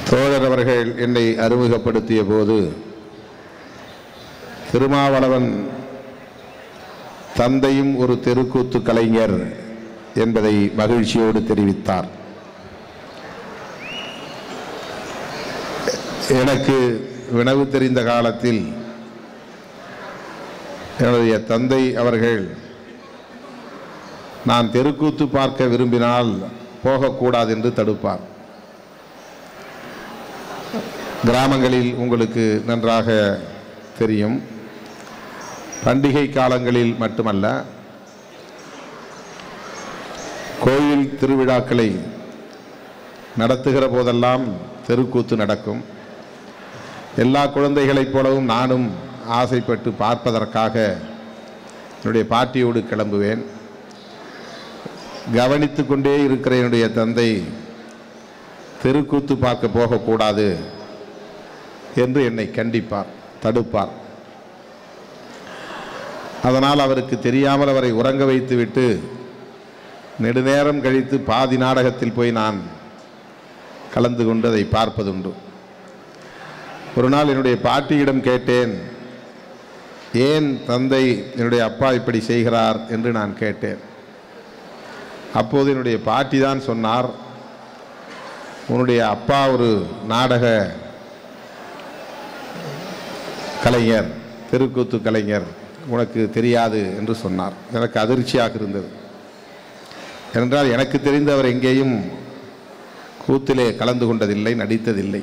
தோழர் அவர்கள் என்னை அறிமுகப்படுத்திய போது திருமாவளவன் தந்தையும் ஒரு தெருக்கூத்து கலைஞர் என்பதை மகிழ்ச்சியோடு தெரிவித்தார் எனக்கு வினவு தெரிந்த காலத்தில் என்னுடைய தந்தை அவர்கள் நான் தெருக்கூத்து பார்க்க விரும்பினால் போகக்கூடாது என்று தடுப்பார் கிராமங்களில் உங்களுக்கு நன்றாக தெரியும் பண்டிகை காலங்களில் மட்டுமல்ல கோயில் திருவிழாக்களை நடத்துகிற போதெல்லாம் தெருக்கூத்து நடக்கும் எல்லா குழந்தைகளைப் போலவும் நானும் ஆசைப்பட்டு பார்ப்பதற்காக என்னுடைய பாட்டியோடு கிளம்புவேன் கவனித்து கொண்டே இருக்கிற என்னுடைய தந்தை தெருக்கூத்து பார்க்க போகக்கூடாது என்று என்னை கண்டிப்பார் தடுப்பார் அதனால் அவருக்கு தெரியாமல் அவரை உறங்க வைத்துவிட்டு நெடுநேரம் கழித்து பாதி நாடகத்தில் போய் நான் கலந்து கொண்டு அதை பார்ப்பதுண்டு ஒரு நாள் என்னுடைய பாட்டியிடம் கேட்டேன் ஏன் தந்தை என்னுடைய அப்பா இப்படி செய்கிறார் என்று நான் கேட்டேன் அப்போது என்னுடைய பாட்டி தான் சொன்னார் உன்னுடைய அப்பா ஒரு நாடக கலைஞர் தெருக்கூத்து கலைஞர் உனக்கு தெரியாது என்று சொன்னார் எனக்கு அதிர்ச்சியாக இருந்தது ஏனென்றால் எனக்கு தெரிந்து அவர் எங்கேயும் கூத்திலே கலந்து கொண்டதில்லை நடித்ததில்லை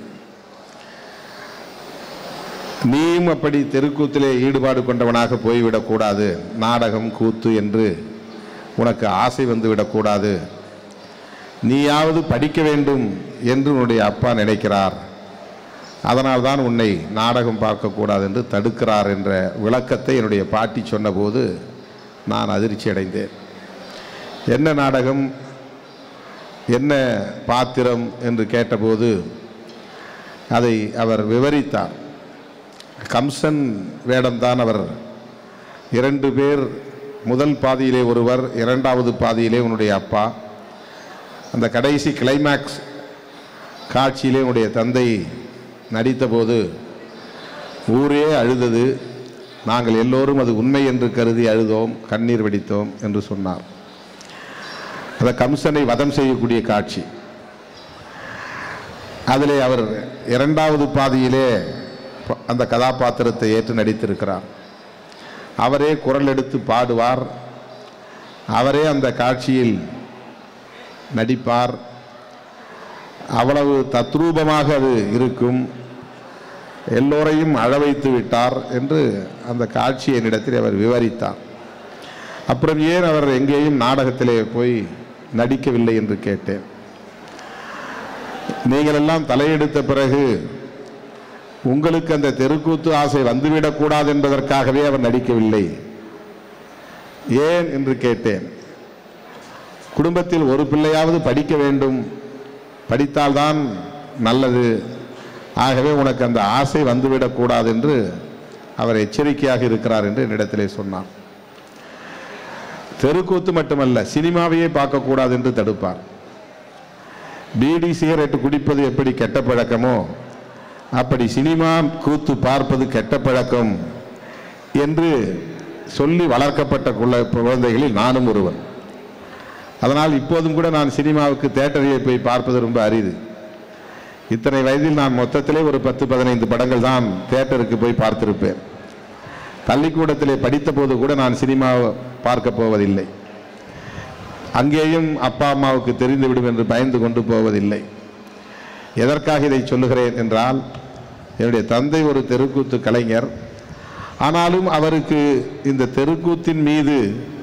நீயும் அப்படி தெருக்கூத்திலே ஈடுபாடு கொண்டவனாக போய்விடக்கூடாது நாடகம் கூத்து என்று உனக்கு ஆசை வந்துவிடக்கூடாது நீயாவது படிக்க வேண்டும் என்று உன்னுடைய அப்பா நினைக்கிறார் அதனால் தான் உன்னை நாடகம் பார்க்கக்கூடாது என்று தடுக்கிறார் என்ற விளக்கத்தை என்னுடைய பாட்டி சொன்னபோது நான் அதிர்ச்சி அடைந்தேன் என்ன நாடகம் என்ன பாத்திரம் என்று கேட்டபோது அதை அவர் விவரித்தார் கம்சன் வேடம்தான் அவர் இரண்டு பேர் முதல் பாதியிலே ஒருவர் இரண்டாவது பாதியிலே உன்னுடைய அப்பா அந்த கடைசி கிளைமேக்ஸ் காட்சியிலே உன்னுடைய தந்தை நடித்தபோது ஊரே அழுதது நாங்கள் எல்லோரும் அது உண்மை என்று கருதி அழுதோம் கண்ணீர் வெடித்தோம் என்று சொன்னார் அந்த கம்சனை வதம் செய்யக்கூடிய காட்சி அதிலே அவர் இரண்டாவது பாதியிலே ப- அந்த கதாபாத்திரத்தை ஏற்று நடித்திருக்கிறார் அவரே குரல் எடுத்து பாடுவார் அவரே அந்த காட்சியில் நடிப்பார் அவ்வளவு தத்ரூபமாக அது இருக்கும் எல்லோரையும் அழ வைத்து விட்டார் என்று அந்த காட்சி என்னிடத்தில் அவர் விவரித்தார் அப்புறம் ஏன் அவர் எங்கேயும் நாடகத்திலே போய் நடிக்கவில்லை என்று கேட்டேன் நீங்கள் எல்லாம் தலையெடுத்த பிறகு உங்களுக்கு அந்த தெருக்கூத்து ஆசை வந்துவிடக்கூடாது என்பதற்காகவே அவர் நடிக்கவில்லை ஏன் என்று கேட்டேன் குடும்பத்தில் ஒரு பிள்ளையாவது படிக்க வேண்டும் படித்தால்தான் நல்லது ஆகவே உனக்கு அந்த ஆசை வந்துவிடக்கூடாது என்று அவர் எச்சரிக்கையாக இருக்கிறார் என்று என்னிடத்திலே சொன்னார் தெருக்கூத்து மட்டுமல்ல சினிமாவையே பார்க்கக்கூடாது என்று தடுப்பார் பீடி சிகரெட் குடிப்பது எப்படி கெட்ட பழக்கமோ அப்படி சினிமா கூத்து பார்ப்பது கெட்ட பழக்கம் என்று சொல்லி வளர்க்கப்பட்ட குள்ள- குழந்தைகளில் நானும் ஒருவன் அதனால் இப்போதும் கூட நான் சினிமாவுக்கு தேட்டரிலே போய் பார்ப்பது ரொம்ப அரிது இத்தனை வயதில் நான் மொத்தத்திலே ஒரு பத்து பதினைந்து படங்கள் தான் தேட்டருக்கு போய் பார்த்திருப்பேன் பள்ளிக்கூடத்திலே படித்த போது கூட நான் சினிமா பார்க்க போவதில்லை அங்கேயும் அப்பா அம்மாவுக்கு தெரிந்துவிடும் என்று பயந்து கொண்டு போவதில்லை எதற்காக இதை சொல்லுகிறேன் என்றால் என்னுடைய தந்தை ஒரு தெருக்கூத்து கலைஞர் ஆனாலும் அவருக்கு இந்த தெருக்கூத்தின் மீது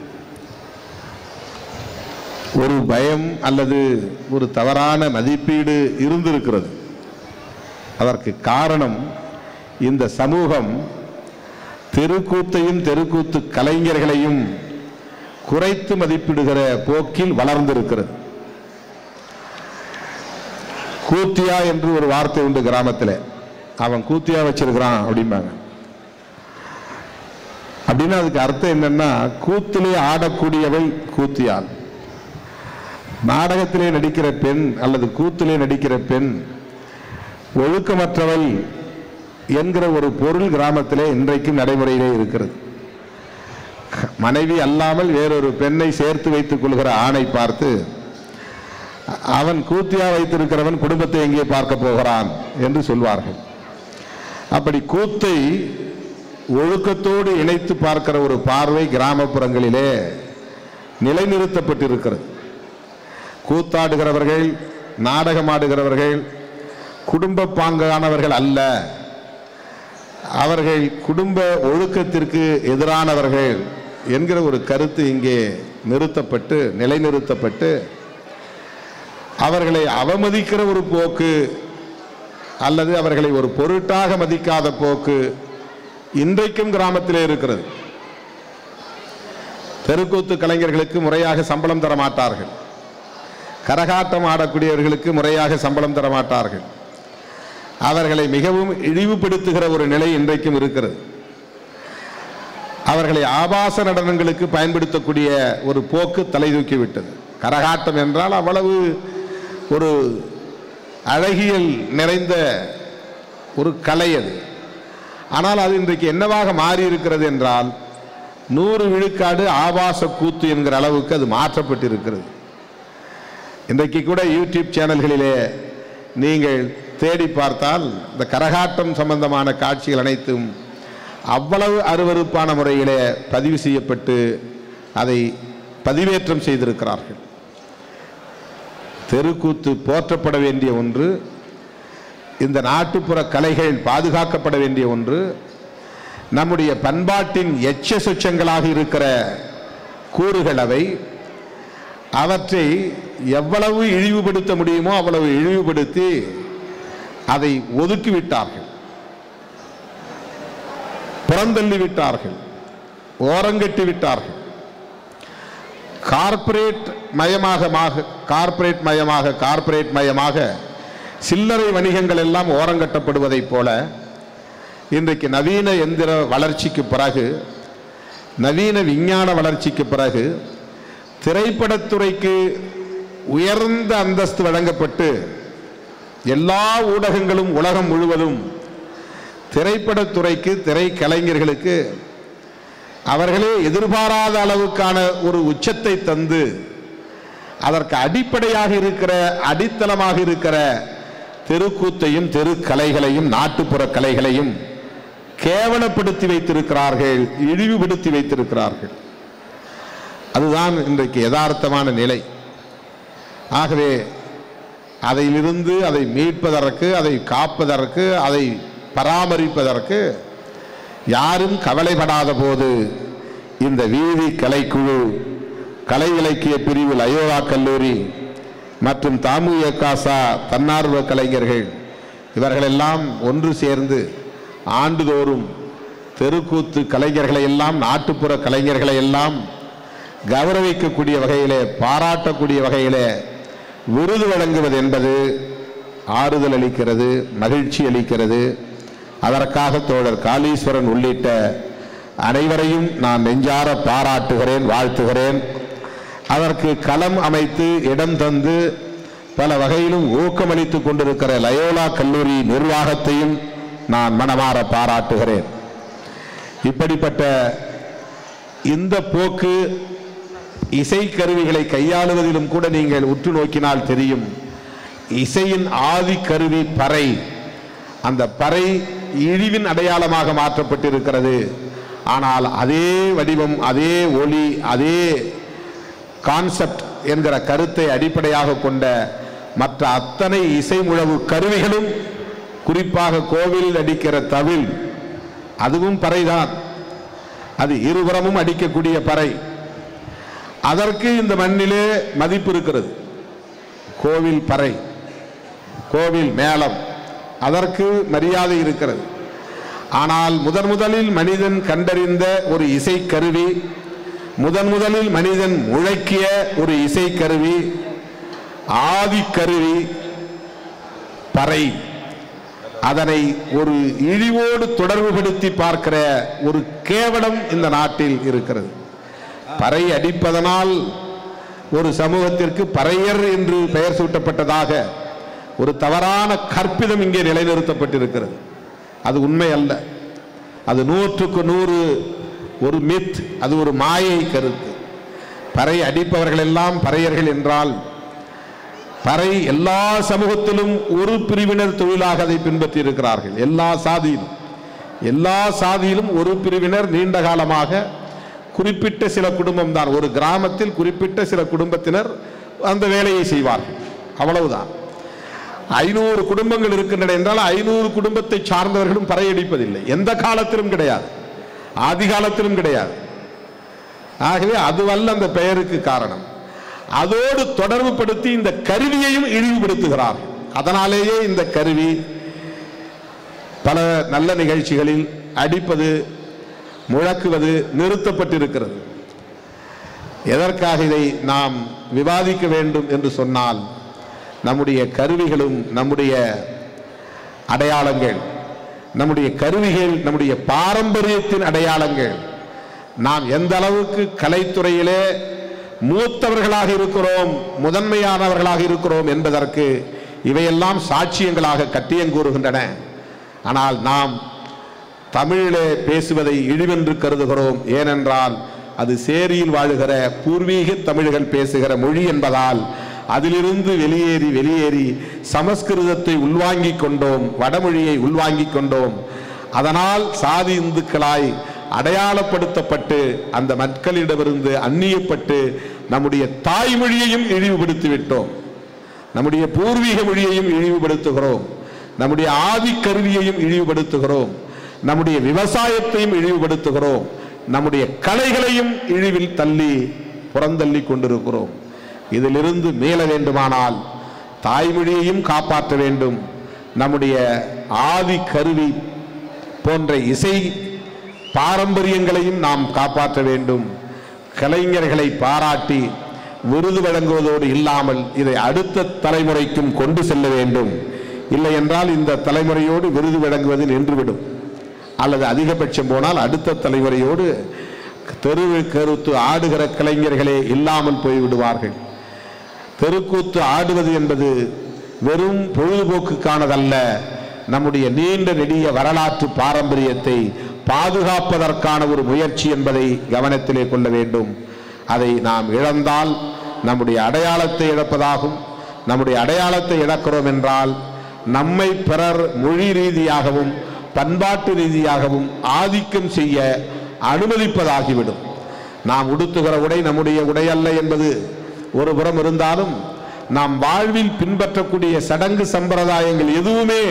ஒரு பயம் அல்லது ஒரு தவறான மதிப்பீடு இருந்திருக்கிறது அதற்கு காரணம் இந்த சமூகம் தெருக்கூத்தையும் தெருக்கூத்து கலைஞர்களையும் குறைத்து மதிப்பிடுகிற போக்கில் வளர்ந்திருக்கிறது கூத்தியா என்று ஒரு வார்த்தை உண்டு கிராமத்தில் அவன் கூத்தியா வச்சிருக்கிறான் அப்படிம்பாங்க அப்படின்னா அதுக்கு அர்த்தம் என்னன்னா கூத்திலே ஆடக்கூடியவள் கூத்தியாள் நாடகத்திலே நடிக்கிற பெண் அல்லது கூத்திலே நடிக்கிற பெண் ஒழுக்கமற்றவள் என்கிற ஒரு பொருள் கிராமத்திலே இன்றைக்கும் நடைமுறையிலே இருக்கிறது மனைவி அல்லாமல் வேறொரு பெண்ணை சேர்த்து வைத்துக் கொள்கிற ஆணை பார்த்து அவன் கூத்தியா வைத்திருக்கிறவன் குடும்பத்தை எங்கே பார்க்க போகிறான் என்று சொல்வார்கள் அப்படி கூத்தை ஒழுக்கத்தோடு இணைத்து பார்க்கிற ஒரு பார்வை கிராமப்புறங்களிலே நிலைநிறுத்தப்பட்டிருக்கிறது கூத்தாடுகிறவர்கள் நாடகமாடுகிறவர்கள் குடும்ப பாங்கானவர்கள் அல்ல அவர்கள் குடும்ப ஒழுக்கத்திற்கு எதிரானவர்கள் என்கிற ஒரு கருத்து இங்கே நிறுத்தப்பட்டு நிலைநிறுத்தப்பட்டு அவர்களை அவமதிக்கிற ஒரு போக்கு அல்லது அவர்களை ஒரு பொருட்டாக மதிக்காத போக்கு இன்றைக்கும் கிராமத்திலே இருக்கிறது தெருக்கூத்து கலைஞர்களுக்கு முறையாக சம்பளம் தர மாட்டார்கள் கரகாட்டம் ஆடக்கூடியவர்களுக்கு முறையாக சம்பளம் தர மாட்டார்கள் அவர்களை மிகவும் இழிவுபடுத்துகிற ஒரு நிலை இன்றைக்கும் இருக்கிறது அவர்களை ஆபாச நடனங்களுக்கு பயன்படுத்தக்கூடிய ஒரு போக்கு தலை தூக்கிவிட்டது கரகாட்டம் என்றால் அவ்வளவு ஒரு அழகியல் நிறைந்த ஒரு கலை அது ஆனால் அது இன்றைக்கு என்னவாக மாறி இருக்கிறது என்றால் நூறு விழுக்காடு ஆபாச கூத்து என்கிற அளவுக்கு அது மாற்றப்பட்டிருக்கிறது இன்றைக்கு கூட யூடியூப் சேனல்களிலே நீங்கள் தேடி பார்த்தால் இந்த கரகாட்டம் சம்பந்தமான காட்சிகள் அனைத்தும் அவ்வளவு அருவருப்பான முறையிலே பதிவு செய்யப்பட்டு அதை பதிவேற்றம் செய்திருக்கிறார்கள் தெருக்கூத்து போற்றப்பட வேண்டிய ஒன்று இந்த நாட்டுப்புற கலைகள் பாதுகாக்கப்பட வேண்டிய ஒன்று நம்முடைய பண்பாட்டின் எச்ச சொச்சங்களாக இருக்கிற கூறுகள் அவை அவற்றை எவ்வளவு இழிவுபடுத்த முடியுமோ அவ்வளவு இழிவுபடுத்தி அதை ஒதுக்கிவிட்டார்கள் புறந்தள்ளி விட்டார்கள் ஓரங்கட்டி விட்டார்கள் கார்ப்பரேட் மயமாக மாக- கார்ப்பரேட் மயமாக கார்ப்பரேட் மயமாக சில்லறை வணிகங்கள் எல்லாம் ஓரங்கட்டப்படுவதைப் போல இன்றைக்கு நவீன எந்திர வளர்ச்சிக்கு பிறகு நவீன விஞ்ஞான வளர்ச்சிக்கு பிறகு திரைப்படத்துறைக்கு உயர்ந்த அந்தஸ்து வழங்கப்பட்டு எல்லா ஊடகங்களும் உலகம் முழுவதும் திரைப்படத்துறைக்கு திரைக்கலைஞர்களுக்கு அவர்களே எதிர்பாராத அளவுக்கான ஒரு உச்சத்தை தந்து அதற்கு அடிப்படையாக இருக்கிற அடித்தளமாக இருக்கிற தெருக்கூத்தையும் தெருக்கலைகளையும் நாட்டுப்புற கலைகளையும் கேவலப்படுத்தி வைத்திருக்கிறார்கள் இழிவுபடுத்தி வைத்திருக்கிறார்கள் அதுதான் இன்றைக்கு யதார்த்தமான நிலை ஆகவே அதிலிருந்து அதை மீட்பதற்கு அதை காப்பதற்கு அதை பராமரிப்பதற்கு யாரும் கவலைப்படாத போது இந்த வீதி கலைக்குழு கலை இலக்கிய பிரிவு லயோலா கல்லூரி மற்றும் தாமு காசா தன்னார்வ கலைஞர்கள் இவர்களெல்லாம் ஒன்று சேர்ந்து ஆண்டுதோறும் தெருக்கூத்து கலைஞர்களை எல்லாம் நாட்டுப்புற கலைஞர்களை எல்லாம் கௌரவிக்கக்கூடிய வகையிலே பாராட்டக்கூடிய வகையிலே விருது வழங்குவது என்பது ஆறுதல் அளிக்கிறது மகிழ்ச்சி அளிக்கிறது அதற்காக தோழர் காளீஸ்வரன் உள்ளிட்ட அனைவரையும் நான் நெஞ்சார பாராட்டுகிறேன் வாழ்த்துகிறேன் அதற்கு களம் அமைத்து இடம் தந்து பல வகையிலும் ஊக்கமளித்துக் கொண்டிருக்கிற லயோலா கல்லூரி நிர்வாகத்தையும் நான் மனமாற பாராட்டுகிறேன் இப்படிப்பட்ட இந்த போக்கு இசைக்கருவிகளை கையாளுவதிலும் கூட நீங்கள் உற்று நோக்கினால் தெரியும் இசையின் ஆதி கருவி பறை அந்த பறை இழிவின் அடையாளமாக மாற்றப்பட்டிருக்கிறது ஆனால் அதே வடிவம் அதே ஒளி அதே கான்செப்ட் என்கிற கருத்தை அடிப்படையாக கொண்ட மற்ற அத்தனை இசை முழவு கருவிகளும் குறிப்பாக கோவிலில் அடிக்கிற தவில் அதுவும் பறைதான் அது இருபுறமும் அடிக்கக்கூடிய பறை அதற்கு இந்த மண்ணிலே மதிப்பு இருக்கிறது கோவில் பறை கோவில் மேளம் அதற்கு மரியாதை இருக்கிறது ஆனால் முதன் முதலில் மனிதன் கண்டறிந்த ஒரு இசைக்கருவி முதன் முதலில் மனிதன் முழக்கிய ஒரு இசைக்கருவி ஆதிக்கருவி பறை அதனை ஒரு இழிவோடு தொடர்புபடுத்தி பார்க்கிற ஒரு கேவலம் இந்த நாட்டில் இருக்கிறது பறை அடிப்பதனால் ஒரு சமூகத்திற்கு பறையர் என்று பெயர் சூட்டப்பட்டதாக ஒரு தவறான கற்பிதம் இங்கே நிலைநிறுத்தப்பட்டிருக்கிறது அது உண்மை அல்ல அது நூற்றுக்கு நூறு ஒரு மித் அது ஒரு மாயை கருத்து பறை அடிப்பவர்கள் எல்லாம் பறையர்கள் என்றால் பறை எல்லா சமூகத்திலும் ஒரு பிரிவினர் தொழிலாக அதை பின்பற்றி இருக்கிறார்கள் எல்லா சாதியிலும் எல்லா சாதியிலும் ஒரு பிரிவினர் நீண்ட காலமாக குறிப்பிட்ட சில குடும்பம் தான் ஒரு கிராமத்தில் குறிப்பிட்ட சில குடும்பத்தினர் அந்த வேலையை செய்வார்கள் அவ்வளவுதான் ஐநூறு குடும்பங்கள் இருக்கின்றன என்றால் ஐநூறு குடும்பத்தை சார்ந்தவர்களும் பறையடிப்பதில்லை எந்த காலத்திலும் கிடையாது ஆதி காலத்திலும் கிடையாது ஆகவே அதுவல்ல அந்த பெயருக்கு காரணம் அதோடு தொடர்பு படுத்தி இந்த கருவியையும் இழிவுபடுத்துகிறார் அதனாலேயே இந்த கருவி பல நல்ல நிகழ்ச்சிகளில் அடிப்பது முழக்குவது நிறுத்தப்பட்டிருக்கிறது எதற்காக இதை நாம் விவாதிக்க வேண்டும் என்று சொன்னால் நம்முடைய கருவிகளும் நம்முடைய அடையாளங்கள் நம்முடைய கருவிகள் நம்முடைய பாரம்பரியத்தின் அடையாளங்கள் நாம் எந்த அளவுக்கு கலைத்துறையிலே மூத்தவர்களாக இருக்கிறோம் முதன்மையானவர்களாக இருக்கிறோம் என்பதற்கு இவையெல்லாம் சாட்சியங்களாக கட்டியங்கூறுகின்றன ஆனால் நாம் தமிழிலே பேசுவதை இழிவென்று கருதுகிறோம் ஏனென்றால் அது சேரியில் வாழுகிற பூர்வீக தமிழர்கள் பேசுகிற மொழி என்பதால் அதிலிருந்து வெளியேறி வெளியேறி சமஸ்கிருதத்தை உள்வாங்கிக் கொண்டோம் வடமொழியை உள்வாங்கிக் கொண்டோம் அதனால் சாதி இந்துக்களாய் அடையாளப்படுத்தப்பட்டு அந்த மக்களிடமிருந்து அந்நியப்பட்டு நம்முடைய தாய்மொழியையும் இழிவுபடுத்தி விட்டோம் நம்முடைய பூர்வீக மொழியையும் இழிவுபடுத்துகிறோம் நம்முடைய ஆதி கருவியையும் இழிவுபடுத்துகிறோம் நம்முடைய விவசாயத்தையும் இழிவுபடுத்துகிறோம் நம்முடைய கலைகளையும் இழிவில் தள்ளி புறந்தள்ளி கொண்டிருக்கிறோம் இதிலிருந்து மீள வேண்டுமானால் தாய்மொழியையும் காப்பாற்ற வேண்டும் நம்முடைய ஆதி கருவி போன்ற இசை பாரம்பரியங்களையும் நாம் காப்பாற்ற வேண்டும் கலைஞர்களை பாராட்டி விருது வழங்குவதோடு இல்லாமல் இதை அடுத்த தலைமுறைக்கும் கொண்டு செல்ல வேண்டும் இல்லை என்றால் இந்த தலைமுறையோடு விருது வழங்குவது நின்றுவிடும் அல்லது அதிகபட்சம் போனால் அடுத்த தலைமுறையோடு தெரு கருத்து ஆடுகிற கலைஞர்களே இல்லாமல் போய்விடுவார்கள் தெருக்கூத்து ஆடுவது என்பது வெறும் பொழுதுபோக்குக்கானதல்ல நம்முடைய நீண்ட நெடிய வரலாற்று பாரம்பரியத்தை பாதுகாப்பதற்கான ஒரு முயற்சி என்பதை கவனத்திலே கொள்ள வேண்டும் அதை நாம் இழந்தால் நம்முடைய அடையாளத்தை இழப்பதாகும் நம்முடைய அடையாளத்தை இழக்கிறோம் என்றால் நம்மை பிறர் மொழி ரீதியாகவும் பண்பாட்டு ரீதியாகவும் ஆதிக்கம் செய்ய அனுமதிப்பதாகிவிடும் நாம் உடுத்துகிற உடை நம்முடைய உடை அல்ல என்பது ஒரு புறம் இருந்தாலும் நாம் வாழ்வில் பின்பற்றக்கூடிய சடங்கு சம்பிரதாயங்கள் எதுவுமே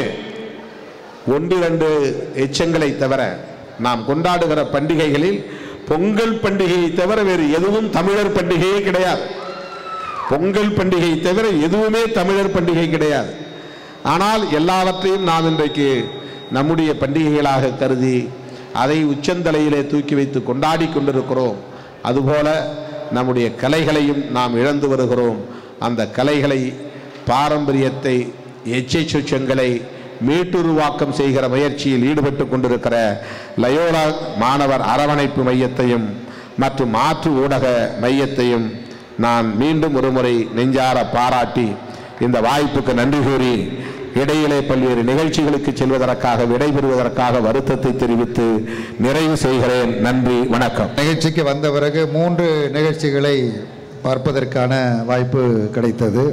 ஒன்றிரண்டு எச்சங்களை தவிர நாம் கொண்டாடுகிற பண்டிகைகளில் பொங்கல் பண்டிகையை தவிர வேறு எதுவும் தமிழர் பண்டிகையே கிடையாது பொங்கல் பண்டிகை தவிர எதுவுமே தமிழர் பண்டிகை கிடையாது ஆனால் எல்லாவற்றையும் நாம் இன்றைக்கு நம்முடைய பண்டிகைகளாக கருதி அதை உச்சந்தலையிலே தூக்கி வைத்து கொண்டாடி கொண்டிருக்கிறோம் அதுபோல நம்முடைய கலைகளையும் நாம் இழந்து வருகிறோம் அந்த கலைகளை பாரம்பரியத்தை எச்சை சொச்சங்களை மீட்டுருவாக்கம் செய்கிற முயற்சியில் ஈடுபட்டு கொண்டிருக்கிற லயோலா மாணவர் அரவணைப்பு மையத்தையும் மற்றும் மாற்று ஊடக மையத்தையும் நான் மீண்டும் ஒருமுறை நெஞ்சார பாராட்டி இந்த வாய்ப்புக்கு நன்றி கூறி இடையிலே பல்வேறு நிகழ்ச்சிகளுக்கு செல்வதற்காக விடைபெறுவதற்காக வருத்தத்தை தெரிவித்து நிறைவு செய்கிறேன் நன்றி வணக்கம் நிகழ்ச்சிக்கு வந்த பிறகு மூன்று நிகழ்ச்சிகளை பார்ப்பதற்கான வாய்ப்பு கிடைத்தது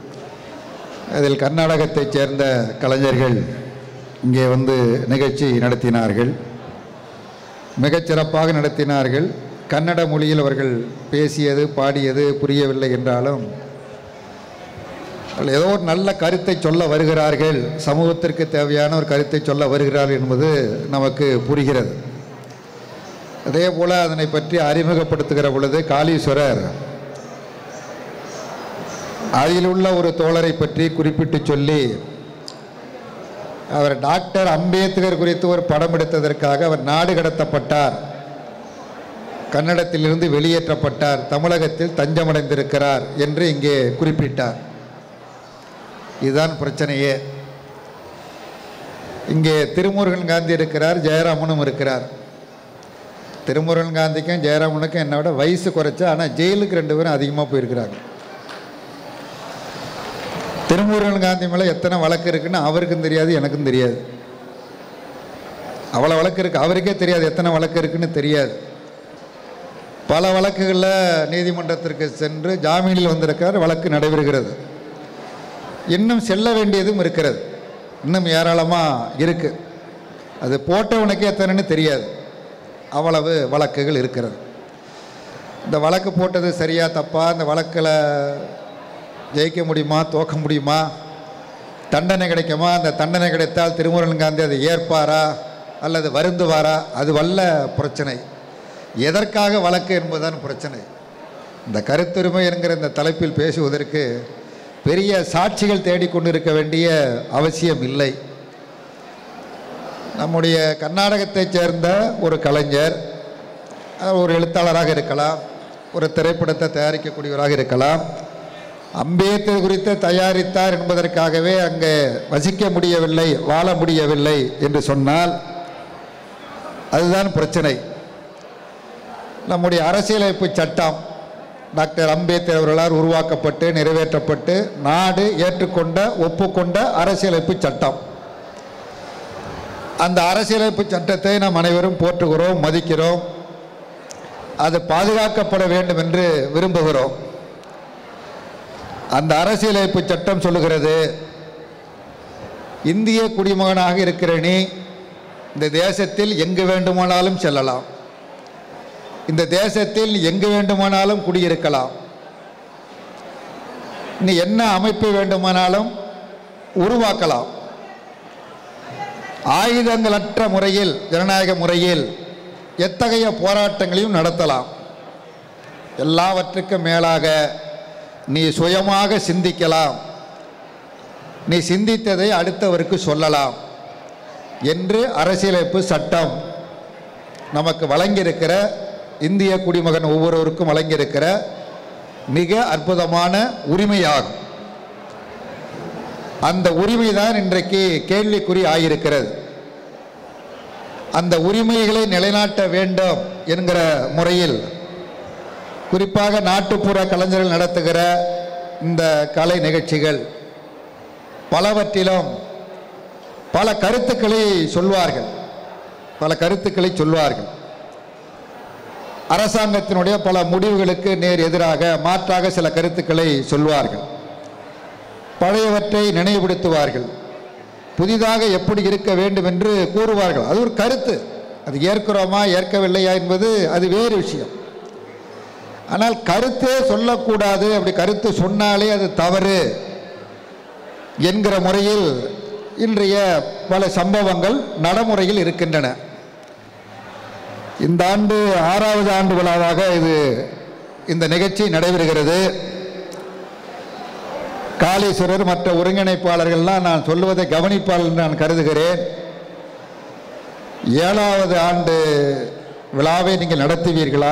அதில் கர்நாடகத்தைச் சேர்ந்த கலைஞர்கள் இங்கே வந்து நிகழ்ச்சி நடத்தினார்கள் மிகச் சிறப்பாக நடத்தினார்கள் கன்னட மொழியில் அவர்கள் பேசியது பாடியது புரியவில்லை என்றாலும் அவர்கள் ஏதோ ஒரு நல்ல கருத்தை சொல்ல வருகிறார்கள் சமூகத்திற்கு தேவையான ஒரு கருத்தை சொல்ல வருகிறார்கள் என்பது நமக்கு புரிகிறது அதே போல் அதனை பற்றி அறிமுகப்படுத்துகிற பொழுது காளீஸ்வரர் அதில் உள்ள ஒரு தோழரை பற்றி குறிப்பிட்டு சொல்லி அவர் டாக்டர் அம்பேத்கர் குறித்து ஒரு படம் எடுத்ததற்காக அவர் நாடு கடத்தப்பட்டார் கன்னடத்திலிருந்து வெளியேற்றப்பட்டார் தமிழகத்தில் தஞ்சமடைந்திருக்கிறார் என்று இங்கே குறிப்பிட்டார் இதுதான் பிரச்சனையே இங்கே திருமுருகன் காந்தி இருக்கிறார் ஜெயராமனும் இருக்கிறார் திருமுருகன் காந்திக்கும் ஜெயராமனுக்கும் என்னை விட வயசு குறைச்சா ஆனால் ஜெயிலுக்கு ரெண்டு பேரும் அதிகமாக போயிருக்கிறாங்க திருமுருகன் காந்தி மேலே எத்தனை வழக்கு இருக்குன்னு அவருக்கும் தெரியாது எனக்கும் தெரியாது அவ்வளோ வழக்கு இருக்கு அவருக்கே தெரியாது எத்தனை வழக்கு இருக்குன்னு தெரியாது பல வழக்குகளில் நீதிமன்றத்திற்கு சென்று ஜாமீனில் வந்திருக்கார் வழக்கு நடைபெறுகிறது இன்னும் செல்ல வேண்டியதும் இருக்கிறது இன்னும் ஏராளமாக இருக்குது அது போட்டவனுக்கு எத்தனைன்னு தெரியாது அவ்வளவு வழக்குகள் இருக்கிறது இந்த வழக்கு போட்டது சரியா தப்பா இந்த வழக்கில் ஜெயிக்க முடியுமா தோக்க முடியுமா தண்டனை கிடைக்குமா அந்த தண்டனை கிடைத்தால் திருமுருகன் காந்தி அதை ஏற்பாரா அல்லது வருந்துவாரா அது வல்ல பிரச்சனை எதற்காக வழக்கு என்பதுதான் பிரச்சனை இந்த கருத்துரிமை என்கிற இந்த தலைப்பில் பேசுவதற்கு பெரிய சாட்சிகள் தேடிக்கொண்டு இருக்க வேண்டிய அவசியம் இல்லை நம்முடைய கர்நாடகத்தைச் சேர்ந்த ஒரு கலைஞர் அவர் ஒரு எழுத்தாளராக இருக்கலாம் ஒரு திரைப்படத்தை தயாரிக்கக்கூடியவராக இருக்கலாம் அம்பேத்கர் குறித்து தயாரித்தார் என்பதற்காகவே அங்கே வசிக்க முடியவில்லை வாழ முடியவில்லை என்று சொன்னால் அதுதான் பிரச்சனை நம்முடைய அரசியலமைப்பு சட்டம் டாக்டர் அம்பேத்கர் அவர்களால் உருவாக்கப்பட்டு நிறைவேற்றப்பட்டு நாடு ஏற்றுக்கொண்ட ஒப்புக்கொண்ட அரசியலமைப்பு சட்டம் அந்த அரசியலமைப்பு சட்டத்தை நாம் அனைவரும் போற்றுகிறோம் மதிக்கிறோம் அது பாதுகாக்கப்பட வேண்டும் என்று விரும்புகிறோம் அந்த அரசியலமைப்பு சட்டம் சொல்லுகிறது இந்திய குடிமகனாக இருக்கிற நீ இந்த தேசத்தில் எங்கு வேண்டுமானாலும் செல்லலாம் இந்த தேசத்தில் எங்கு வேண்டுமானாலும் குடியிருக்கலாம் நீ என்ன அமைப்பு வேண்டுமானாலும் உருவாக்கலாம் ஆயுதங்களற்ற முறையில் ஜனநாயக முறையில் எத்தகைய போராட்டங்களையும் நடத்தலாம் எல்லாவற்றுக்கும் மேலாக நீ சுயமாக சிந்திக்கலாம் நீ சிந்தித்ததை அடுத்தவருக்கு சொல்லலாம் என்று அரசியலமைப்பு சட்டம் நமக்கு வழங்கியிருக்கிற இந்திய குடிமகன் ஒவ்வொருவருக்கும் வழங்கியிருக்கிற மிக அற்புதமான உரிமையாகும் அந்த உரிமை தான் இன்றைக்கு கேள்விக்குறி ஆகியிருக்கிறது அந்த உரிமைகளை நிலைநாட்ட வேண்டும் என்கிற முறையில் குறிப்பாக நாட்டுப்புற கலைஞர்கள் நடத்துகிற இந்த கலை நிகழ்ச்சிகள் பலவற்றிலும் பல கருத்துக்களை சொல்வார்கள் பல கருத்துக்களை சொல்வார்கள் அரசாங்கத்தினுடைய பல முடிவுகளுக்கு நேர் எதிராக மாற்றாக சில கருத்துக்களை சொல்வார்கள் பழையவற்றை நினைவுபடுத்துவார்கள் புதிதாக எப்படி இருக்க வேண்டும் என்று கூறுவார்கள் அது ஒரு கருத்து அது ஏற்கிறோமா ஏற்கவில்லையா என்பது அது வேறு விஷயம் ஆனால் கருத்தே சொல்லக்கூடாது அப்படி கருத்து சொன்னாலே அது தவறு என்கிற முறையில் இன்றைய பல சம்பவங்கள் நடைமுறையில் இருக்கின்றன இந்த ஆண்டு ஆறாவது ஆண்டு விழாவாக இது இந்த நிகழ்ச்சி நடைபெறுகிறது காளீஸ்வரர் மற்ற ஒருங்கிணைப்பாளர்கள்லாம் நான் சொல்லுவதை கவனிப்பால் என்று நான் கருதுகிறேன் ஏழாவது ஆண்டு விழாவை நீங்கள் நடத்துவீர்களா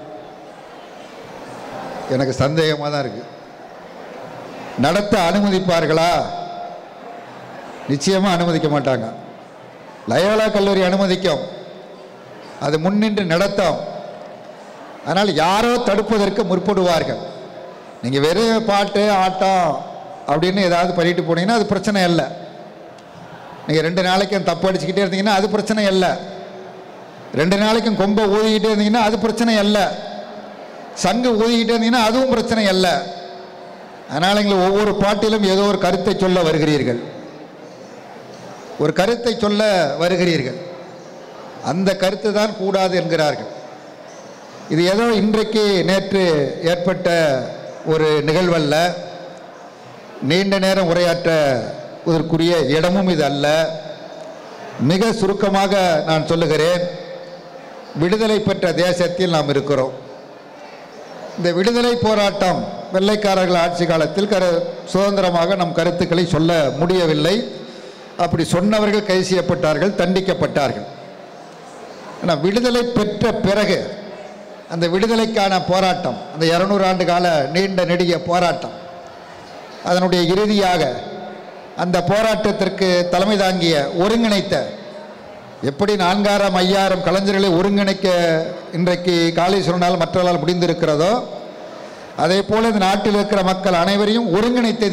எனக்கு சந்தேகமாக தான் இருக்கு நடத்த அனுமதிப்பார்களா நிச்சயமாக அனுமதிக்க மாட்டாங்க லயோலா கல்லூரி அனுமதிக்கும் அது முன்னின்று நடத்தும் ஆனால் யாரோ தடுப்பதற்கு முற்படுவார்கள் நீங்கள் வெறும் பாட்டு ஆட்டம் அப்படின்னு ஏதாவது பண்ணிட்டு போனீங்கன்னா அது பிரச்சனை இல்லை நீங்கள் ரெண்டு நாளைக்கும் தப்பு அடிச்சுக்கிட்டே இருந்தீங்கன்னா அது பிரச்சனை இல்லை ரெண்டு நாளைக்கும் கொம்பை ஊதிக்கிட்டே இருந்தீங்கன்னா அது பிரச்சனை இல்லை சங்கு ஊதிக்கிட்டே இருந்தீங்கன்னா அதுவும் பிரச்சனை இல்லை அதனால் எங்களை ஒவ்வொரு பாட்டிலும் ஏதோ ஒரு கருத்தை சொல்ல வருகிறீர்கள் ஒரு கருத்தை சொல்ல வருகிறீர்கள் அந்த கருத்து தான் கூடாது என்கிறார்கள் இது ஏதோ இன்றைக்கு நேற்று ஏற்பட்ட ஒரு நிகழ்வல்ல நீண்ட நேரம் உரையாற்றுவதற்குரிய இடமும் இது அல்ல மிக சுருக்கமாக நான் சொல்லுகிறேன் விடுதலை பெற்ற தேசத்தில் நாம் இருக்கிறோம் இந்த விடுதலை போராட்டம் வெள்ளைக்காரர்கள் ஆட்சி காலத்தில் கரு சுதந்திரமாக நம் கருத்துக்களை சொல்ல முடியவில்லை அப்படி சொன்னவர்கள் கைது செய்யப்பட்டார்கள் தண்டிக்கப்பட்டார்கள் ஆனால் விடுதலை பெற்ற பிறகு அந்த விடுதலைக்கான போராட்டம் அந்த இரநூறு ஆண்டு கால நீண்ட நெடிய போராட்டம் அதனுடைய இறுதியாக அந்த போராட்டத்திற்கு தலைமை தாங்கிய ஒருங்கிணைத்த எப்படி நான்காயிரம் ஐயாயிரம் கலைஞர்களை ஒருங்கிணைக்க இன்றைக்கு காளீஸ்வரனால் மற்றவர்களால் முடிந்திருக்கிறதோ அதே போல இந்த நாட்டில் இருக்கிற மக்கள் அனைவரையும் ஒருங்கிணைத்ததில்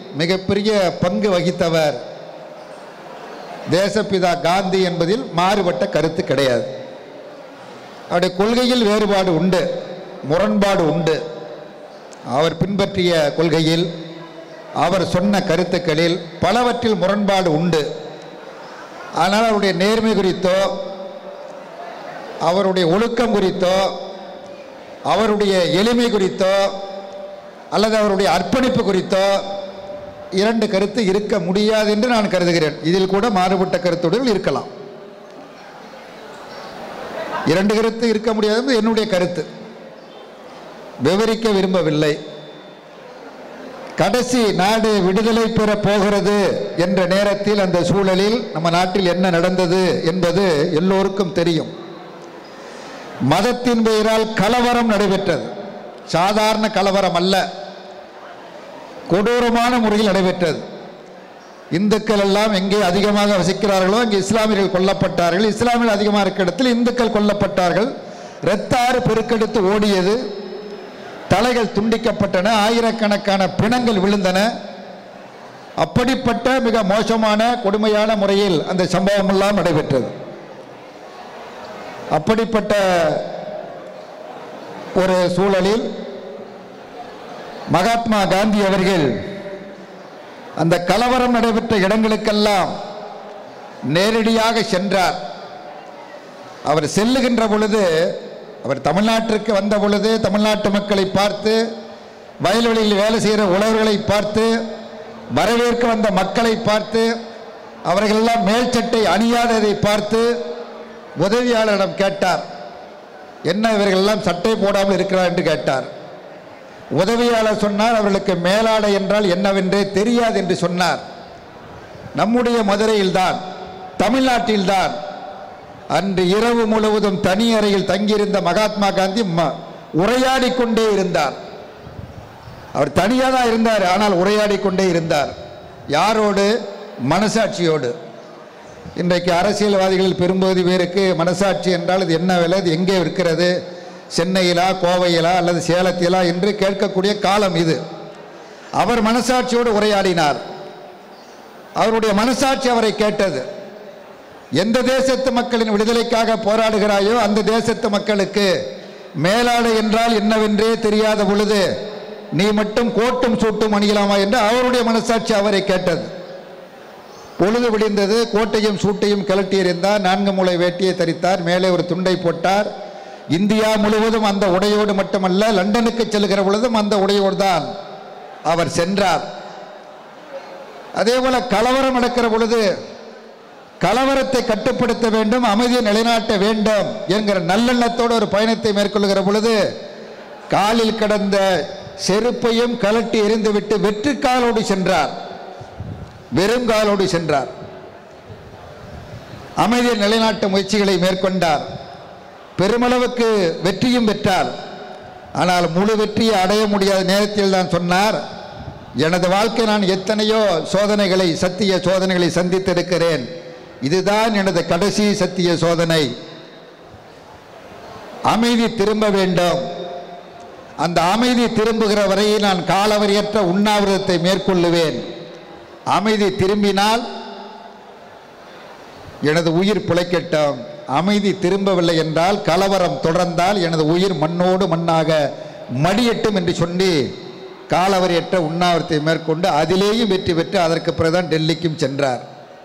மிகப்பெரிய பங்கு வகித்தவர் தேசப்பிதா காந்தி என்பதில் மாறுபட்ட கருத்து கிடையாது அவருடைய கொள்கையில் வேறுபாடு உண்டு முரண்பாடு உண்டு அவர் பின்பற்றிய கொள்கையில் அவர் சொன்ன கருத்துக்களில் பலவற்றில் முரண்பாடு உண்டு ஆனால் அவருடைய நேர்மை குறித்தோ அவருடைய ஒழுக்கம் குறித்தோ அவருடைய எளிமை குறித்தோ அல்லது அவருடைய அர்ப்பணிப்பு குறித்தோ இரண்டு கருத்து இருக்க முடியாது என்று நான் கருதுகிறேன் இதில் கூட மாறுபட்ட கருத்துடன் இருக்கலாம் இரண்டு கருத்து இருக்க முடியாது என்பது என்னுடைய கருத்து விவரிக்க விரும்பவில்லை கடைசி நாடு விடுதலை பெற போகிறது என்ற நேரத்தில் அந்த சூழலில் நம்ம நாட்டில் என்ன நடந்தது என்பது எல்லோருக்கும் தெரியும் மதத்தின் பெயரால் கலவரம் நடைபெற்றது சாதாரண கலவரம் அல்ல கொடூரமான முறையில் நடைபெற்றது இந்துக்கள் எல்லாம் எங்கே அதிகமாக வசிக்கிறார்களோ அங்கே இஸ்லாமியர்கள் கொல்லப்பட்டார்கள் இஸ்லாமியர்கள் அதிகமாக இருக்கிற இடத்தில் இந்துக்கள் கொல்லப்பட்டார்கள் இரத்த ஆறு பெருக்கெடுத்து ஓடியது தலைகள் துண்டிக்கப்பட்டன ஆயிரக்கணக்கான பிணங்கள் விழுந்தன அப்படிப்பட்ட மிக மோசமான கொடுமையான முறையில் அந்த சம்பவம் எல்லாம் நடைபெற்றது அப்படிப்பட்ட ஒரு சூழலில் மகாத்மா காந்தி அவர்கள் அந்த கலவரம் நடைபெற்ற இடங்களுக்கெல்லாம் நேரடியாக சென்றார் அவர் செல்லுகின்ற பொழுது அவர் தமிழ்நாட்டிற்கு வந்த பொழுது தமிழ்நாட்டு மக்களை பார்த்து வயல்வெளியில் வேலை செய்கிற உழவர்களை பார்த்து வரவேற்க வந்த மக்களை பார்த்து அவர்களெல்லாம் மேல் சட்டை அணியாததை பார்த்து உதவியாளரிடம் கேட்டார் என்ன இவர்களெல்லாம் சட்டை போடாமல் இருக்கிறார் என்று கேட்டார் உதவியாளர் சொன்னார் அவர்களுக்கு மேலாடை என்றால் என்னவென்றே தெரியாது என்று சொன்னார் நம்முடைய மதுரையில்தான் தமிழ்நாட்டில்தான் அன்று இரவு முழுவதும் தனி அறையில் தங்கியிருந்த மகாத்மா காந்தி ம- உரையாடிக் கொண்டே இருந்தார் அவர் தனியாக தான் இருந்தார் ஆனால் உரையாடிக் கொண்டே இருந்தார் யாரோடு மனசாட்சியோடு இன்றைக்கு அரசியல்வாதிகளில் பெரும்பகுதி பேருக்கு மனசாட்சி என்றால் இது என்ன விலை இது எங்கே இருக்கிறது சென்னையிலா கோவையிலா அல்லது சேலத்திலா என்று கேட்கக்கூடிய காலம் இது அவர் மனசாட்சியோடு உரையாடினார் அவருடைய மனசாட்சி அவரை கேட்டது எந்த தேசத்து மக்களின் விடுதலைக்காக போராடுகிறாயோ அந்த தேசத்து மக்களுக்கு மேலாடை என்றால் என்னவென்றே தெரியாத பொழுது நீ மட்டும் கோட்டும் சூட்டும் அணியலாமா என்று அவருடைய மனசாட்சி அவரை கேட்டது பொழுது விடிந்தது கோட்டையும் சூட்டையும் கழட்டி எறிந்தார் நான்கு மூலை வேட்டியை தரித்தார் மேலே ஒரு துண்டை போட்டார் இந்தியா முழுவதும் அந்த உடையோடு மட்டுமல்ல லண்டனுக்கு செல்கிற பொழுதும் அந்த உடையோடு தான் அவர் சென்றார் அதே போல கலவரம் நடக்கிற பொழுது கலவரத்தை கட்டுப்படுத்த வேண்டும் அமைதியை நிலைநாட்ட வேண்டும் என்கிற நல்லெண்ணத்தோடு ஒரு பயணத்தை மேற்கொள்கிற பொழுது காலில் கிடந்த செருப்பையும் கலட்டி எறிந்துவிட்டு வெற்றி காலோடு சென்றார் வெறும் காலோடு சென்றார் அமைதியை நிலைநாட்ட முயற்சிகளை மேற்கொண்டார் பெருமளவுக்கு வெற்றியும் பெற்றார் ஆனால் முழு வெற்றியை அடைய முடியாத நேரத்தில் தான் சொன்னார் எனது வாழ்க்கை நான் எத்தனையோ சோதனைகளை சத்திய சோதனைகளை சந்தித்திருக்கிறேன் இதுதான் எனது கடைசி சத்திய சோதனை அமைதி திரும்ப வேண்டும் அந்த அமைதி திரும்புகிற வரை நான் காலவரையற்ற உண்ணாவிரதத்தை மேற்கொள்ளுவேன் அமைதி திரும்பினால் எனது உயிர் பிழைக்கட்டும் அமைதி திரும்பவில்லை என்றால் கலவரம் தொடர்ந்தால் எனது உயிர் மண்ணோடு மண்ணாக மடியட்டும் என்று சொல்லி காலவரையற்ற உண்ணாவிரத்தை மேற்கொண்டு அதிலேயும் வெற்றி பெற்று அதற்கு பிறகுதான் டெல்லிக்கும் சென்றார்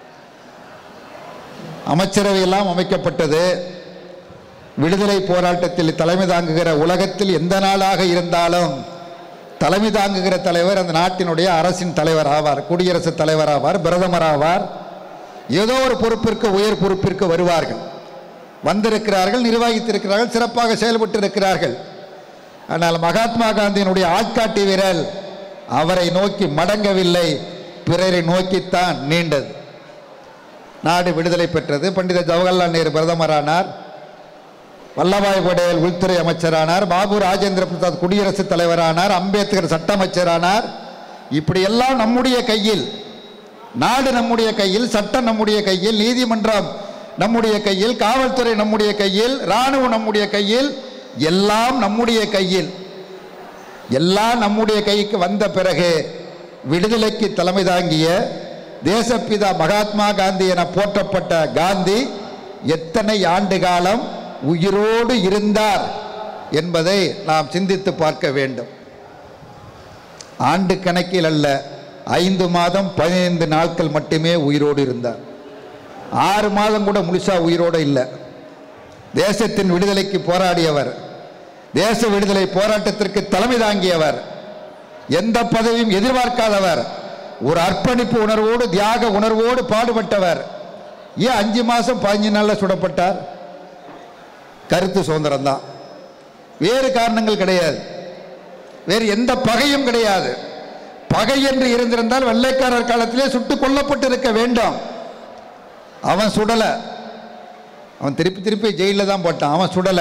அமைச்சரவையெல்லாம் அமைக்கப்பட்டது விடுதலை போராட்டத்தில் தலைமை தாங்குகிற உலகத்தில் எந்த நாளாக இருந்தாலும் தலைமை தாங்குகிற தலைவர் அந்த நாட்டினுடைய அரசின் தலைவர் ஆவார் குடியரசுத் தலைவர் ஆவார் பிரதமர் ஆவார் ஏதோ ஒரு பொறுப்பிற்கு உயர் பொறுப்பிற்கு வருவார்கள் வந்திருக்கிறார்கள் நிர்வகித்திருக்கிறார்கள் சிறப்பாக செயல்பட்டு இருக்கிறார்கள் ஆனால் மகாத்மா காந்தியினுடைய ஆட்காட்டி விரல் அவரை நோக்கி மடங்கவில்லை பிறரை நோக்கித்தான் நீண்டது நாடு விடுதலை பெற்றது பண்டித ஜவஹர்லால் நேரு பிரதமரானார் வல்லபாய் படேல் உள்துறை அமைச்சரானார் பாபு ராஜேந்திர பிரசாத் குடியரசுத் தலைவரானார் அம்பேத்கர் சட்ட அமைச்சரானார் இப்படியெல்லாம் நம்முடைய கையில் நாடு நம்முடைய கையில் சட்டம் நம்முடைய கையில் நீதிமன்றம் நம்முடைய கையில் காவல்துறை நம்முடைய கையில் இராணுவம் நம்முடைய கையில் எல்லாம் நம்முடைய கையில் எல்லாம் நம்முடைய கைக்கு வந்த பிறகு விடுதலைக்கு தலைமை தாங்கிய தேசப்பிதா மகாத்மா காந்தி என போற்றப்பட்ட காந்தி எத்தனை ஆண்டு காலம் உயிரோடு இருந்தார் என்பதை நாம் சிந்தித்து பார்க்க வேண்டும் ஆண்டு கணக்கில் அல்ல ஐந்து மாதம் பதினைந்து நாட்கள் மட்டுமே உயிரோடு இருந்தார் ஆறு மாதம் கூட முழுசா உயிரோடு இல்லை தேசத்தின் விடுதலைக்கு போராடியவர் தேச விடுதலை போராட்டத்திற்கு தலைமை தாங்கியவர் எந்த பதவியும் எதிர்பார்க்காதவர் ஒரு அர்ப்பணிப்பு உணர்வோடு தியாக உணர்வோடு பாடுபட்டவர் ஏன் அஞ்சு மாசம் பதினஞ்சு நாள்ல சுடப்பட்டார் கருத்து சுதந்திரம் தான் வேறு காரணங்கள் கிடையாது வேறு எந்த பகையும் கிடையாது பகை என்று இருந்திருந்தால் வெள்ளைக்காரர் காலத்திலே சுட்டுக் கொல்லப்பட்டு இருக்க வேண்டும் அவன் சுடல அவன் திருப்பி திருப்பி ஜெயிலில் தான் போட்டான் அவன் சுடல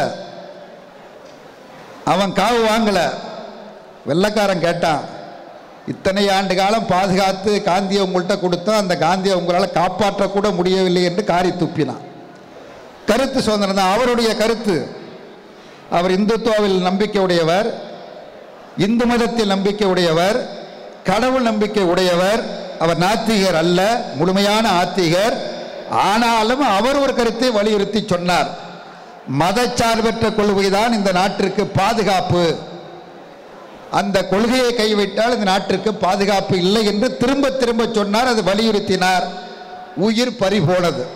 அவன் காவு வாங்கல வெள்ளைக்காரன் கேட்டான் இத்தனை ஆண்டு காலம் பாதுகாத்து காந்தியை உங்கள்கிட்ட கொடுத்தோம் அந்த காந்தியை உங்களால் காப்பாற்றக்கூட முடியவில்லை என்று காரி துப்பினான் கருத்து சுதந்திரம் தான் அவருடைய கருத்து அவர் இந்துத்துவாவில் நம்பிக்கை உடையவர் இந்து மதத்தில் நம்பிக்கை உடையவர் கடவுள் நம்பிக்கை உடையவர் அவர் நாத்திகர் அல்ல முழுமையான ஆத்திகர் ஆனாலும் அவர் ஒரு கருத்தை வலியுறுத்தி சொன்னார் மதச்சார்பற்ற கொள்கைதான் இந்த நாட்டிற்கு பாதுகாப்பு அந்த கொள்கையை கைவிட்டால் இந்த நாட்டிற்கு பாதுகாப்பு இல்லை என்று திரும்ப திரும்ப சொன்னார் அது வலியுறுத்தினார் உயிர் பறிபோனது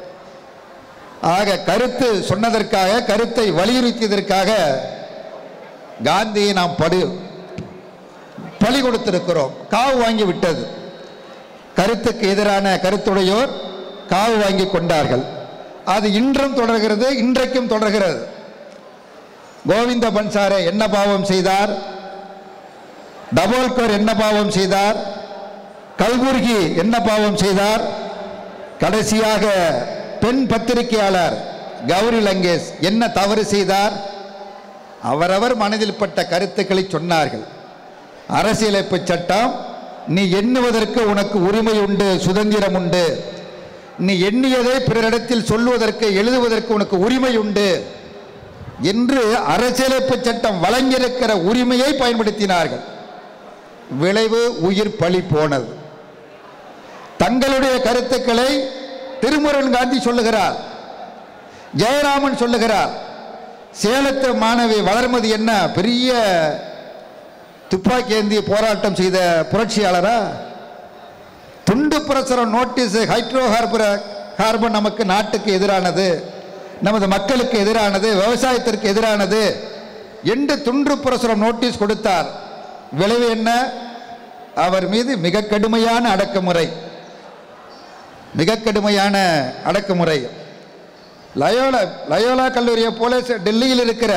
ஆக கருத்து சொன்னதற்காக கருத்தை வலியுறுத்தியதற்காக காந்தியை நாம் படு பலி கொடுத்திருக்கிறோம் காவு வாங்கி விட்டது கருத்துக்கு எதிரான கருத்துடையோர் காவு வாங்கி கொண்டார்கள் அது இன்றும் தொடர்கிறது இன்றைக்கும் தொடர்கிறது கோவிந்த பன்சாரே என்ன பாவம் செய்தார் டபோல்கர் என்ன பாவம் செய்தார் கல்புர்கி என்ன பாவம் செய்தார் கடைசியாக பெண் பத்திரிகையாளர் கௌரி லங்கேஷ் என்ன தவறு செய்தார் அவரவர் மனதில் பட்ட கருத்துக்களை சொன்னார்கள் அரசியலமைப்பு சட்டம் நீ எண்ணுவதற்கு உனக்கு உரிமை உண்டு சுதந்திரம் உண்டு நீ எண்ணியதை பிறரிடத்தில் சொல்லுவதற்கு எழுதுவதற்கு உனக்கு உரிமை உண்டு என்று அரசியலமைப்பு சட்டம் வழங்கியிருக்கிற உரிமையை பயன்படுத்தினார்கள் விளைவு உயிர் பலி போனது தங்களுடைய கருத்துக்களை திருமுருகன் காந்தி சொல்லுகிறார் ஜெயராமன் சொல்லுகிறார் சேலத்து மாணவி வளர்மதி என்ன பெரிய துப்பாக்கி ஏந்தி போராட்டம் செய்த புரட்சியாளரா துண்டு பிரசுரம் நோட்டீஸ் ஹைட்ரோ கார்பர் கார்பன் நமக்கு நாட்டுக்கு எதிரானது நமது மக்களுக்கு எதிரானது விவசாயத்திற்கு எதிரானது என்று துண்டு பிரசுரம் நோட்டீஸ் கொடுத்தார் விளைவு என்ன அவர் மீது மிக கடுமையான அடக்குமுறை மிக கடுமையான அடக்குமுறை லயோலா லயோலா கல்லூரியை போல ச- டெல்லியில் இருக்கிற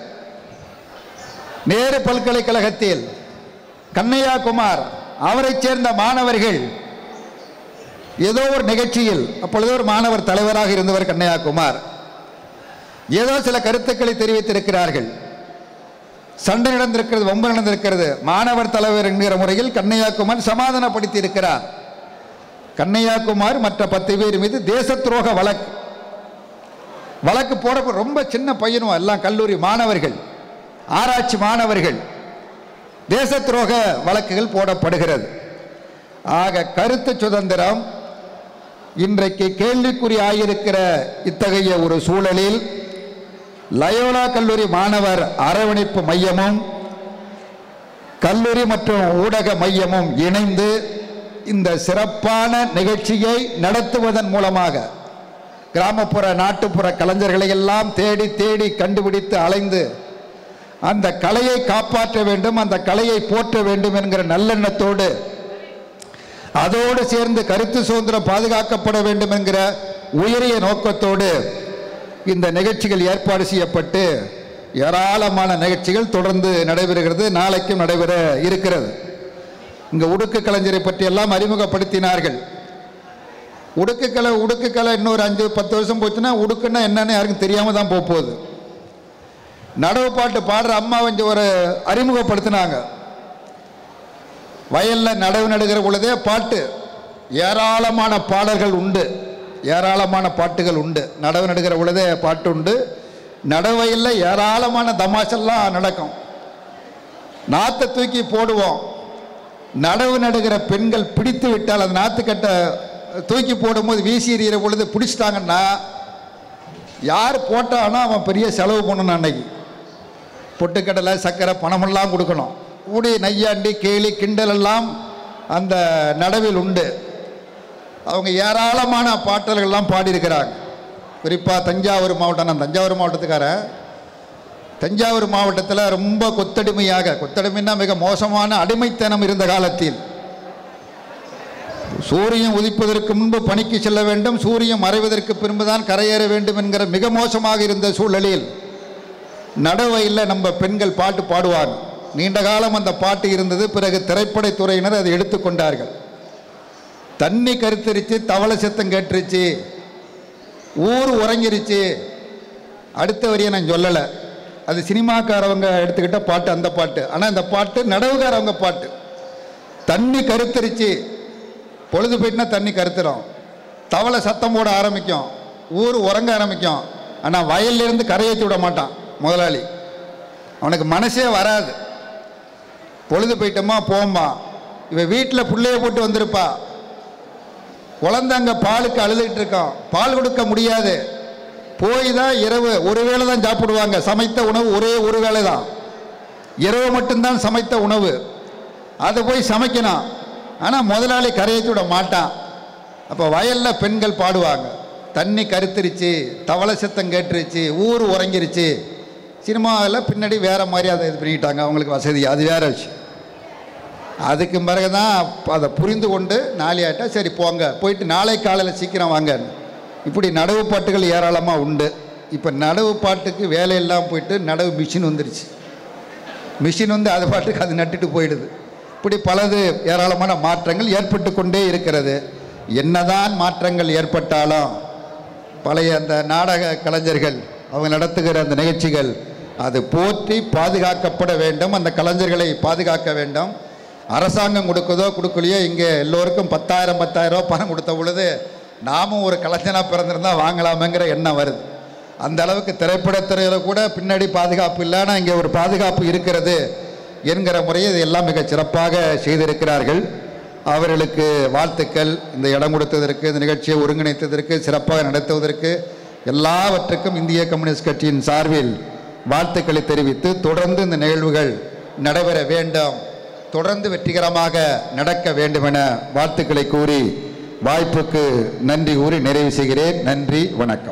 நேரு பல்கலைக்கழகத்தில் கண்ணையா குமார் அவரைச் சேர்ந்த மாணவர்கள் ஏதோ ஒரு நிகழ்ச்சியில் அப்பொழுது ஒரு மாணவர் தலைவராக இருந்தவர் கண்ணையா குமார் ஏதோ சில கருத்துக்களை தெரிவித்திருக்கிறார்கள் சண்டை நடந்திருக்கிறது வம்பு நடந்திருக்கிறது மாணவர் தலைவர் என்கிற முறையில் கண்ணையாகுமார் சமாதானப்படுத்தி இருக்கிறார் கண்ணையாகுமார் மற்ற பத்து பேர் மீது தேச துரோக வழக்கு வழக்கு போட ரொம்ப சின்ன பையனும் எல்லாம் கல்லூரி மாணவர்கள் ஆராய்ச்சி மாணவர்கள் தேச துரோக வழக்குகள் போடப்படுகிறது ஆக கருத்து சுதந்திரம் இன்றைக்கு கேள்விக்குறி ஆகியிருக்கிற இத்தகைய ஒரு சூழலில் லயோலா கல்லூரி மாணவர் அரவணைப்பு மையமும் கல்லூரி மற்றும் ஊடக மையமும் இணைந்து இந்த சிறப்பான நிகழ்ச்சியை நடத்துவதன் மூலமாக கிராமப்புற நாட்டுப்புற கலைஞர்களை எல்லாம் தேடி தேடி கண்டுபிடித்து அலைந்து அந்த கலையை காப்பாற்ற வேண்டும் அந்த கலையை போற்ற வேண்டும் என்கிற நல்லெண்ணத்தோடு அதோடு சேர்ந்து கருத்து சுதந்திரம் பாதுகாக்கப்பட வேண்டும் என்கிற உயரிய நோக்கத்தோடு இந்த நிகழ்ச்சிகள் ஏற்பாடு செய்யப்பட்டு ஏராளமான நிகழ்ச்சிகள் தொடர்ந்து நடைபெறுகிறது நாளைக்கும் நடைபெற இருக்கிறது இங்கே உடுக்கு கலைஞரை பற்றி எல்லாம் அறிமுகப்படுத்தினார்கள் உடுக்கு கலை உடுக்கு கலை இன்னொரு அஞ்சு பத்து வருஷம் போச்சுன்னா உடுக்குன்னா என்னன்னு யாருக்கும் தெரியாமல் தான் போக போகுது நடவு பாட்டு பாடுற அம்மா கொஞ்சம் ஒரு அறிமுகப்படுத்தினாங்க வயலில் நடவு நடுகிற பொழுதே பாட்டு ஏராளமான பாடல்கள் உண்டு ஏராளமான பாட்டுகள் உண்டு நடவு நடுகிற பொழுதே பாட்டு உண்டு நடவயலில் ஏராளமான தமாஷெல்லாம் நடக்கும் நாத்தை தூக்கி போடுவோம் நடவு நடுகிற பெண்கள் பிடித்து விட்டால் அந்த நாத்துக்கட்டை தூக்கி போடும்போது வீசி எறிகிற பொழுது பிடிச்சிட்டாங்கன்னா யார் போட்டானோ அவன் பெரிய செலவு பண்ணணும் அன்னைக்கு பொட்டுக்கடலை சர்க்கரை பணமெல்லாம் கொடுக்கணும் ஊடி நையாண்டி கேலி கிண்டல் எல்லாம் அந்த நடவில் உண்டு அவங்க ஏராளமான பாட்டல்கள்லாம் பாடியிருக்கிறாங்க குறிப்பாக தஞ்சாவூர் மாவட்டம் நான் தஞ்சாவூர் மாவட்டத்துக்காரன் தஞ்சாவூர் மாவட்டத்தில் ரொம்ப கொத்தடிமையாக கொத்தடிமைன்னா மிக மோசமான அடிமைத்தனம் இருந்த காலத்தில் சூரியன் உதிப்பதற்கு முன்பு பணிக்கு செல்ல வேண்டும் சூரியன் மறைவதற்கு பின்புதான் கரையேற வேண்டும் என்கிற மிக மோசமாக இருந்த சூழலில் நடவையில் நம்ம பெண்கள் பாட்டு பாடுவாங்க நீண்ட காலம் அந்த பாட்டு இருந்தது பிறகு திரைப்படத் துறையினர் அதை எடுத்துக்கொண்டார்கள் தண்ணி கருத்தரிச்சு தவளை சத்தம் கேட்டுருச்சு ஊர் உறங்கிருச்சு அடுத்த வரியை நான் சொல்லலை அது சினிமாக்காரவங்க எடுத்துக்கிட்ட பாட்டு அந்த பாட்டு ஆனால் இந்த பாட்டு நடவுகாரவங்க பாட்டு தண்ணி கருத்தரிச்சு பொழுது போயிட்டுனா தண்ணி கருத்துரும் தவளை சத்தம் போட ஆரம்பிக்கும் ஊர் உறங்க ஆரம்பிக்கும் ஆனால் வயல்லேருந்து கரையேற்றி விட மாட்டான் முதலாளி அவனுக்கு மனசே வராது பொழுது போயிட்டோமா போம்மா இவன் வீட்டில் பிள்ளைய போட்டு வந்திருப்பா குழந்தை அங்கே பாலுக்கு அழுதுகிட்டு இருக்கான் பால் கொடுக்க முடியாது போய் தான் இரவு ஒரு வேளை தான் சாப்பிடுவாங்க சமைத்த உணவு ஒரே ஒரு வேளை தான் இரவு மட்டும்தான் சமைத்த உணவு அதை போய் சமைக்கணும் ஆனால் முதலாளி கரையேற்றி விட மாட்டான் அப்போ வயலில் பெண்கள் பாடுவாங்க தண்ணி கருத்துருச்சு தவளை சத்தம் கேட்டுருச்சு ஊர் உறங்கிருச்சு சினிமாவில் பின்னாடி வேறு மாதிரி அதை இது பண்ணிக்கிட்டாங்க அவங்களுக்கு வசதி அது வேற விஷயம் அதுக்கு பிறகு தான் அதை புரிந்து கொண்டு நாளையாட்டா சரி போங்க போயிட்டு நாளை காலையில் சீக்கிரம் வாங்க இப்படி நடவு பாட்டுகள் ஏராளமாக உண்டு இப்போ நடவு பாட்டுக்கு வேலையெல்லாம் போயிட்டு நடவு மிஷின் வந்துருச்சு மிஷின் வந்து அது பாட்டுக்கு அது நட்டுட்டு போயிடுது இப்படி பலது ஏராளமான மாற்றங்கள் ஏற்பட்டு கொண்டே இருக்கிறது என்னதான் மாற்றங்கள் ஏற்பட்டாலும் பழைய அந்த நாடக கலைஞர்கள் அவங்க நடத்துகிற அந்த நிகழ்ச்சிகள் அது போற்றி பாதுகாக்கப்பட வேண்டும் அந்த கலைஞர்களை பாதுகாக்க வேண்டும் அரசாங்கம் கொடுக்குதோ கொடுக்கலையோ இங்கே எல்லோருக்கும் பத்தாயிரம் பத்தாயிரம் ரூபாய் பணம் கொடுத்த பொழுது நாமும் ஒரு கலைஞனாக பிறந்திருந்தா வாங்கலாமேங்கிற எண்ணம் வருது அந்த அளவுக்கு திரைப்படத்துறையில் கூட பின்னாடி பாதுகாப்பு இல்லைன்னா இங்கே ஒரு பாதுகாப்பு இருக்கிறது என்கிற முறையை இதையெல்லாம் மிகச் சிறப்பாக செய்திருக்கிறார்கள் அவர்களுக்கு வாழ்த்துக்கள் இந்த இடம் கொடுத்ததற்கு இந்த நிகழ்ச்சியை ஒருங்கிணைத்ததற்கு சிறப்பாக நடத்துவதற்கு எல்லாவற்றுக்கும் இந்திய கம்யூனிஸ்ட் கட்சியின் சார்பில் வாழ்த்துக்களை தெரிவித்து தொடர்ந்து இந்த நிகழ்வுகள் நடைபெற வேண்டும் தொடர்ந்து வெற்றிகரமாக நடக்க வேண்டும் என வாழ்த்துக்களை கூறி வாய்ப்புக்கு நன்றி கூறி நிறைவு செய்கிறேன் நன்றி வணக்கம்